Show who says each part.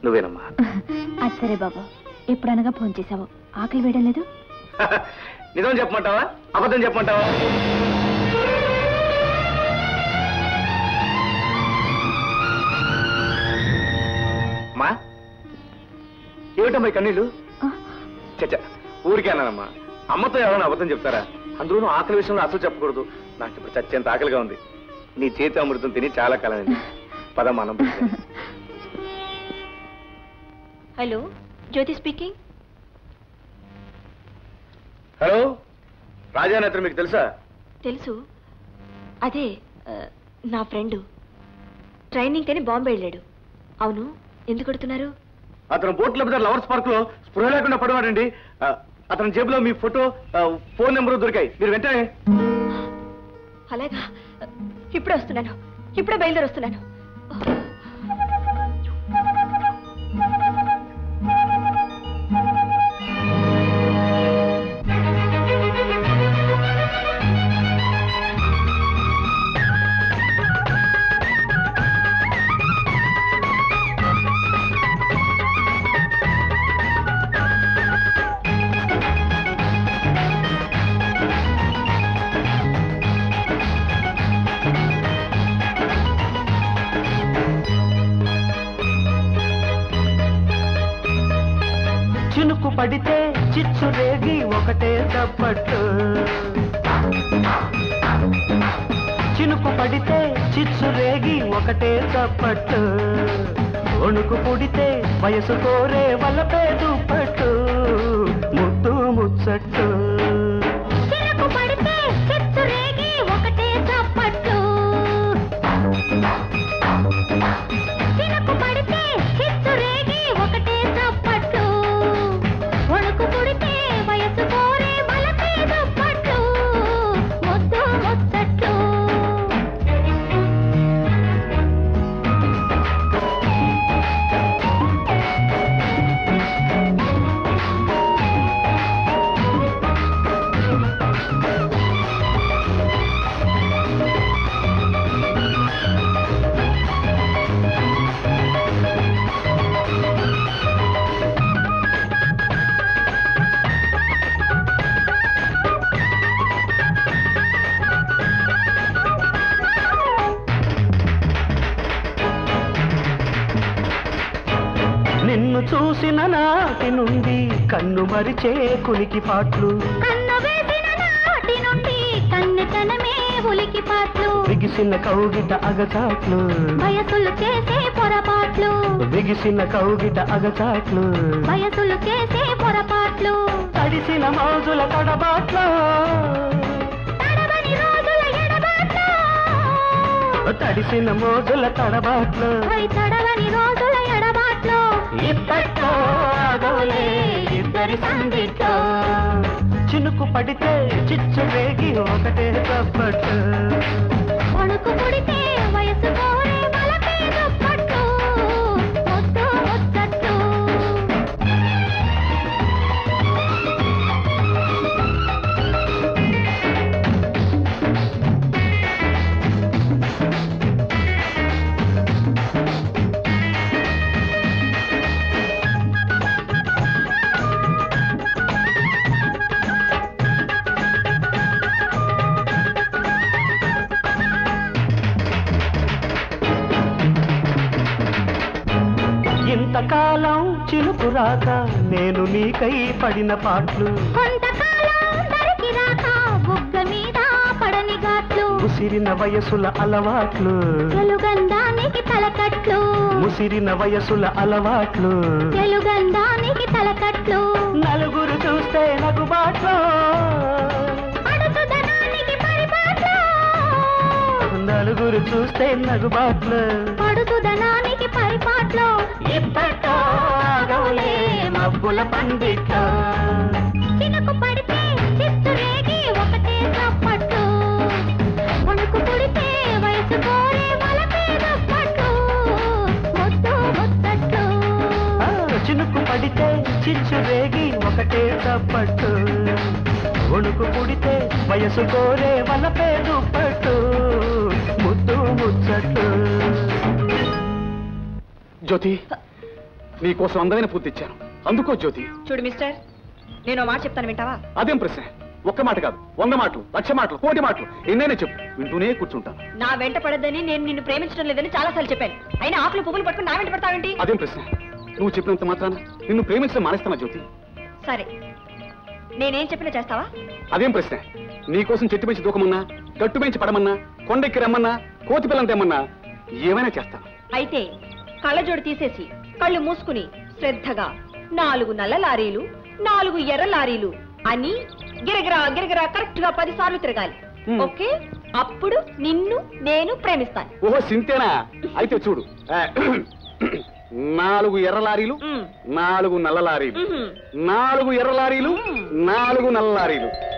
Speaker 1: నువ్వేనమ్మా
Speaker 2: అది సరే బాబు ఎప్పుడనగా ఫోన్ చేశావు ఆకలి వేయడం లేదు
Speaker 1: నిజం చెప్పమంటావా అబద్ధం చెప్పమంటావా మా ఏమిటమ్మా ఈ కన్నీళ్ళు చచ్చ ఊరికే అన్నానమ్మా అమ్మతో ఎవరైనా అబద్ధం చెప్తారా అందులోనూ ఆకలి విషయంలో అసలు చెప్పకూడదు నాకు ఇప్పుడు చచ్చేంత ఆకలిగా ఉంది నీ చేతి అమృతం తిని చాలా కాలం అయింది పదమ్మా అన్నం పెట్టు.
Speaker 2: హలో జ్యోతి స్పీకింగ్
Speaker 1: హలో రాజానేత్ర మీకు తెలుసా
Speaker 2: తెలుసు అదే ఆ, నా ఫ్రెండు ట్రైనింగ్ కని బాంబే వెళ్ళాడు అవును ఎందుకు కొడుతున్నారు
Speaker 1: అతను బోట్లో పెద్ద లవర్స్ పార్క్ లో స్పృహ లేకుండా పడవాడండి ఆ, అతని జేబులో మీ ఫోటో ఆ, ఫోన్ నెంబర్ దొరికాయి మీరు వెంటనే
Speaker 2: అలాగా ఇప్పుడే వస్తున్నాను ఇప్పుడే బయలుదేరి వస్తున్నాను
Speaker 3: చినుకు పడితే చిచ్చు రేగి ఒకటే తప్పట్టు చినుకు పడితే చిచ్చు రేగి ఒకటే తప్పట్టు వణుకు పుడితే వయసు కోరే వలపే దుప్పట్టు ముద్దు ముచ్చట్టు
Speaker 2: చిరకు పడితే చిత్తు రేగి ఒకటే చప్పట్టు చిరకు పడితే చిత్తు రేగి ఒకటే చప్పట్టు వణుకు పుడితే వయసు కోరే బలపే దుప్పట్లు ముద్దు ముచ్చట్లు
Speaker 3: నిన్ను చూసిన నాటి నుండి కన్ను మరిచే కునికి పాట్లు
Speaker 2: కన్ను వేసిన నాటి నుండి కన్నెతనమే ఉలికి పాట్లు
Speaker 3: బిగిసిన కౌగిట అగచాట్లు
Speaker 2: వయసులు చేసే పొరపాట్లు
Speaker 3: బిగిసిన కౌగిట అగచాట్లు
Speaker 2: వయసులు చేసే పొరపాట్లు
Speaker 3: తడిసిన మౌజుల తడబాట్లు
Speaker 2: తడవని రోజుల ఎడబాట్లు
Speaker 3: తడిసిన మోజుల తడబాట్లు
Speaker 2: అవి తడవని రోజుల ఎడబాట్లు
Speaker 3: ఇప్పట్లో ఆగోలే ఇద్దరి సందిట్లో చినుకు పడితే చిచ్చు రేగి ఒకటే తప్పట్టు
Speaker 2: వణుకు పుడితే వయసు కోరే వలపే దుప్పట్లు ముద్దు ముచ్చట్లు
Speaker 3: ఇంతకాలం చినుకు రాక నేను నీకై పడిన పాటలు
Speaker 2: కొంతకాలం దరికి రాక బుగ్గ మీద పడని ఘాట్లు
Speaker 3: ముసిరిన వయసుల అలవాట్లు
Speaker 2: తెలుగందానికి తలకట్లు
Speaker 3: ముసిరిన వయసుల అలవాట్లు
Speaker 2: తెలుగందానికి తలకట్లు
Speaker 3: నలుగురు చూస్తే నగుబాట్లు
Speaker 2: అడుగుదనానికి పరిపాట్లు
Speaker 3: నలుగురు చూస్తే నగుబాట్లు
Speaker 2: పడుతుదనానికి పరిపాట్లు
Speaker 3: ఇప్పట్లో ఆగవులే మబ్బుల పండిట్లో
Speaker 2: చినుకు పడితే చిత్తు రేగి ఒకటే చప్పట్లు వణుకు పుడితే వయసు కోరే వలపే దుప్పట్లు ముద్దు ముచ్చట్లు
Speaker 3: ఆ, చినుకు పడితే చిచ్చు రేగి ఒకటే తప్పట్టు ఒణుకు పుడితే వయసు కోరే వలపే దుప్పట్టు ముద్దు ముచ్చట్టు
Speaker 1: జ్యోతి నీకోసం అందమైన పూర్తి ఇచ్చాను అందుకో జ్యోతి
Speaker 2: చూడు మిస్టర్ నేను ఓ మాట చెప్తాను వింటావా
Speaker 1: అదేం ప్రశ్న ఒక్క మాట కాదు వంద మాటలు లక్ష మాటలు కోటి మాటలు ఎన్నైనా చెప్పు వింటూనే కూర్చుంటాను
Speaker 2: నా వెంట పడద్దని నేను నిన్ను ప్రేమించడం లేదని చాలా సార్లు చెప్పాను అయినా ఆకులు పువ్వులు పట్టుకుని నా వెంట పడతావేంటి
Speaker 1: అదేం ప్రశ్న నువ్వు చెప్పినంత మాత్రాన నిన్ను ప్రేమించడం మానేస్తానా జ్యోతి
Speaker 2: సరే నేనేం చెప్పినా చేస్తావా
Speaker 1: అదేం ప్రశ్న నీకోసం చెట్టు పెంచి దూకమన్నా గట్టు పెంచి పడమన్నా కొండెక్కి రమ్మన్నా కోతి పిల్లని తెమ్మన్నా ఏమైనా చేస్తాను
Speaker 2: అయితే కళ్ళజోడు తీసేసి కళ్ళు మూసుకుని శ్రద్ధగా నాలుగు నల్ల లారీలు నాలుగు ఎర్ర లారీలు అని గిరగిరా గిరగిరా కరెక్ట్ గా పది సార్లు తిరగాలి
Speaker 1: Hmm.
Speaker 2: ఓకే అప్పుడు నిన్ను నేను ప్రేమిస్తాను
Speaker 1: ఓహో సింతేనా అయితే చూడు ఆ, నాలుగు ఎర్ర లారీలు
Speaker 2: మ్.
Speaker 1: నాలుగు నల్ల లారీలు
Speaker 2: మ్హూ.
Speaker 1: నాలుగు ఎర్ర లారీలు
Speaker 2: మ్.
Speaker 1: నాలుగు నల్ల లారీలు